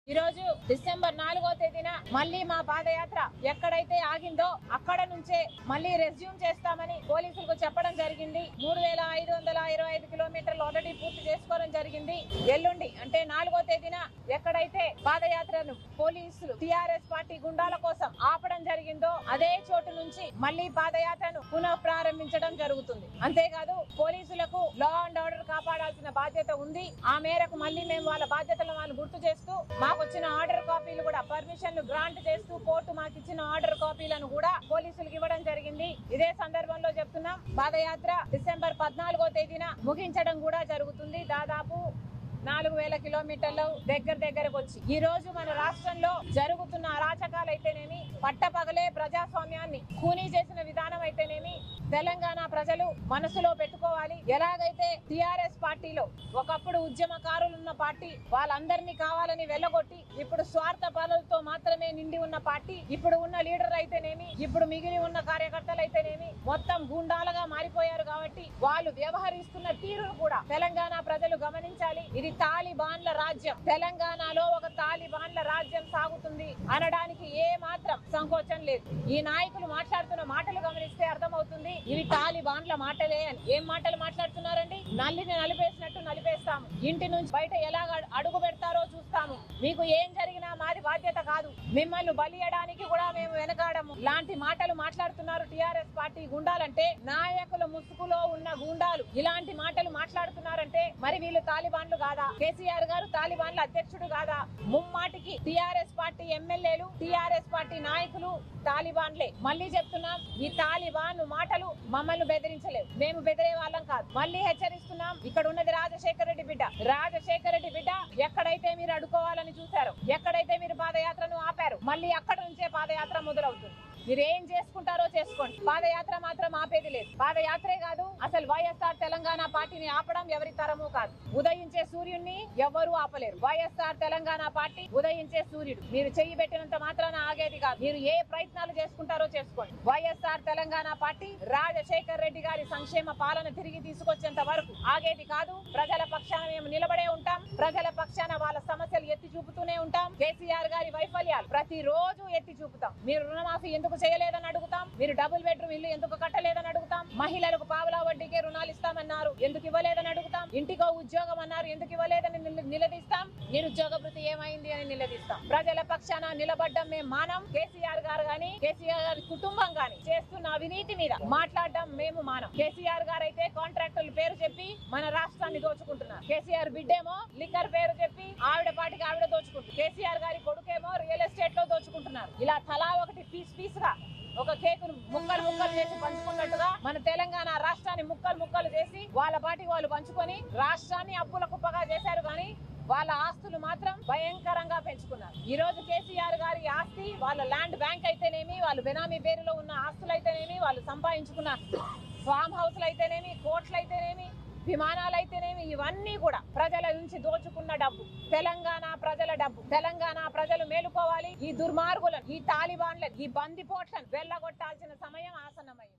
ఈ రోజు డిసెంబర్ నాలుగో తేదీన మళ్ళీ మా పాదయాత్ర ఎక్కడైతే ఆగిందో అక్కడ నుంచే మళ్ళీ రెజ్యూమ్ చేస్తామని పోలీసులకు చెప్పడం జరిగింది మూడు వేల ఐదు వందల ఇరవై ఐదు కిలోమీటర్లు ఆల్రెడీ పూర్తి చేసుకోవడం జరిగింది ఎల్లుండి అంటే నాలుగో తేదీన ఎక్కడైతే పాదయాత్రను పోలీసులు టిఆర్ఎస్ పార్టీ గుండాల కోసం ఆపడం జరిగిందో అదే చోటు నుంచి మళ్ళీ పాదయాత్రను పునః ప్రారంభించడం జరుగుతుంది అంతేకాదు పోలీసులకు లా అండ్ ఆర్డర్ కాపాడాల్సిన బాధ్యత ఉంది ఆ మేరకు మళ్ళీ మేము వాళ్ళ బాధ్యతలను వాళ్ళు గుర్తు చేస్తూ మాకు వచ్చిన ఆర్డర్ కాపీలు కూడా పర్మిషన్లు గ్రాంట్ చేస్తూ కోర్టు మాకు ఇచ్చిన ఆర్డర్ కాపీలను కూడా పోలీసులకు ఇవ్వడం జరిగింది ఇదే సందర్భంలో చెప్తున్నాం పాదయాత్ర డిసెంబర్ పద్నాలుగో తేదీన ముగించడం కూడా జరుగుతుంది దాదాపు నాలుగు వేల కిలోమీటర్లు దగ్గర దగ్గరకు వచ్చి ఈ రోజు మన రాష్ట్రంలో జరుగుతున్న అరాచకాలు అయితేనేమి పట్టపగలే ప్రజాస్వామ్యాన్ని కూనీ చేసిన విధానం అయితేనేమి తెలంగాణ ప్రజలు మనసులో పెట్టుకోవాలి ఎలాగైతే టిఆర్ఎస్ పార్టీలో ఒకప్పుడు ఉద్యమకారులు ఉన్న పార్టీ వాళ్ళందరినీ కావాలని వెళ్ళగొట్టి ఇప్పుడు స్వార్థ పనులతో మాత్రమే నిండి ఉన్న పార్టీ ఇప్పుడు ఉన్న లీడర్ అయితేనేమి ఇప్పుడు మిగిలి ఉన్న కార్యకర్తలు అయితేనేమి మొత్తం గుండాలుగా మారిపోయారు కాబట్టి వాళ్ళు వ్యవహరిస్తున్న తీరును కూడా తెలంగాణ ప్రజలు గమనించాలి ఇది తాలిబాన్ల రాజ్యం తెలంగాణలో ఒక తాలిబాన్ల రాజ్యం సాగుతుంది అనడానికి ఏ మాత్రం సంకోచం లేదు ఈ నాయకులు మాట్లాడుతున్న మాటలు గమనిస్తే అర్థమవుతుంది ఇవి తాలిబాన్ల మాటలే అని ఏం మాటలు మాట్లాడుతున్నారండి నల్లిని నలిపేసినట్టు నలిపేస్తాము ఇంటి నుంచి బయట ఎలా అడుగు పెడతారో చూస్తాము మీకు ఏం జరిగినా మాది బాధ్యత కాదు మిమ్మల్ని బలియడానికి కూడా మేము వెనకాడము లాంటి మాటలు మాట్లాడుతున్నారు టిఆర్ఎస్ పార్టీ గుండాలంటే నాయకుల ముసుగులో ఉన్న గుండాలు ఇలాంటి మాటలు మాట్లాడుతున్నారంటే మరి వీళ్ళు తాలిబాన్లు కాదా కేసీఆర్ గారు తాలిబాన్ల అధ్యక్షుడు కాదా ముమ్మాటికి టిఆర్ఎస్ పార్టీ ఎమ్మెల్యేలు టిఆర్ఎస్ పార్టీ నాయకులు తాలిబాన్లే మళ్ళీ చెప్తున్నాం ఈ తాలిబాన్ మాటలు మమ్మల్ని బెదిరించలేవు మేము బెదిరే వాళ్ళం కాదు మళ్ళీ హెచ్చరిస్తున్నాం ఇక్కడ ఉన్నది రాజశేఖర రెడ్డి బిడ్డ రాజశేఖర రెడ్డి బిడ్డ ఎక్కడైతే మీరు అడుకోవాలని చూశారు ఎక్కడైతే మీరు పాదయాత్రను ఆపారు మళ్ళీ అక్కడ నుంచే పాదయాత్ర మొదలవుతుంది మీరు ఏం చేసుకుంటారో చేసుకోండి పాదయాత్ర మాత్రం ఆపేది లేదు పాదయాత్రే కాదు అసలు వైఎస్ఆర్ తెలంగాణ పార్టీని ఆపడం ఎవరి తరము కాదు ఉదయించే సూర్యుడిని ఎవ్వరూ ఆపలేరు వైఎస్ఆర్ తెలంగాణ పార్టీ ఉదయించే సూర్యుడు మీరు చెయ్యి పెట్టినంత మాత్రాన ఆగేది కాదు మీరు ఏ ప్రయత్నాలు చేసుకుంటారో చేసుకోండి వైఎస్ఆర్ తెలంగాణ పార్టీ రాజశేఖర్ రెడ్డి గారి సంక్షేమ పాలన తిరిగి తీసుకొచ్చేంత వరకు ఆగేది కాదు ప్రజల పక్షాన మేము నిలబడే ఉంటాం ప్రజల పక్షాన వాళ్ళ సమస్యలు ఎత్తి చూపుతూనే ఉంటాం కేసీఆర్ గారి వైఫల్యాలు ప్రతి రోజు ఎత్తి చూపుతాం మీరు రుణమాఫీ ఎందుకు చేయలేదని అడుగుతాం మీరు డబుల్ బెడ్రూమ్ ఇల్లు ఎందుకు కట్టలేదని అడుగుతాం మహిళలకు పావులా వడ్డీకే రుణాలు ఇస్తామన్నారు ఎందుకు ఇవ్వలేదని అడుగుతాం ఇంటికో ఉద్యోగం అన్నారు ఎందుకు ఇవ్వలేదని నిల- నిలదీస్తాం నిరుద్యోగ భృతి ఏమైంది అని నిలదీస్తాం ప్రజల పక్షాన నిలబడ్డం మేము మానం కేసీఆర్ గారు గాని కేసీఆర్ గారి కుటుంబం గాని చేస్తున్న అవినీతి మీద మాట్లాడడం మేము మానం కేసీఆర్ గారు అయితే కాంట్రాక్టర్ల పేరు చెప్పి మన రాష్ట్రాన్ని దోచుకుంటున్నారు కేసీఆర్ బిడ్డేమో లిక్కర్ పేరు చెప్పి ఆవిడ పాటికి ఆవిడ దోచుకుంటుంది కేసీఆర్ గారి కొడుకేమో రియల్ ఎస్టేట్ లో దోచుకుంటున్నారు ఇలా తలా ఒకటి పీస్ పీస్ గా ఒక కేకును ముక్కలు ముక్కలు చేసి పంచుకున్నట్టుగా మన తెలంగాణ రాష్ట్రాన్ని ముక్కలు ముక్కలు చేసి వాళ్ళ పాటికి వాళ్ళు పంచుకొని రాష్ట్రాన్ని అప్పుల కుప్పగా చేశారు కానీ వాళ్ళ ఆస్తులు మాత్రం భయంకరంగా పెంచుకున్నారు ఈ రోజు కేసీఆర్ గారి ఆస్తి వాళ్ళ ల్యాండ్ బ్యాంక్ అయితేనేమి వాళ్ళు బెనామీ పేరులో ఉన్న ఆస్తులు అయితేనేమి వాళ్ళు సంపాదించుకున్న ఫామ్ హౌస్లు అయితేనేమి కోట్లు అయితేనేమి విమానాలు అయితేనేమి ఇవన్నీ కూడా ప్రజల నుంచి దోచుకున్న డబ్బు తెలంగాణ ప్రజల డబ్బు తెలంగాణ ప్రజలు మేలుకోవాలి ఈ దుర్మార్గులను ఈ తాలిబాన్లను ఈ బందిపోట్లను వెళ్ళగొట్టాల్సిన సమయం ఆసన్నమైంది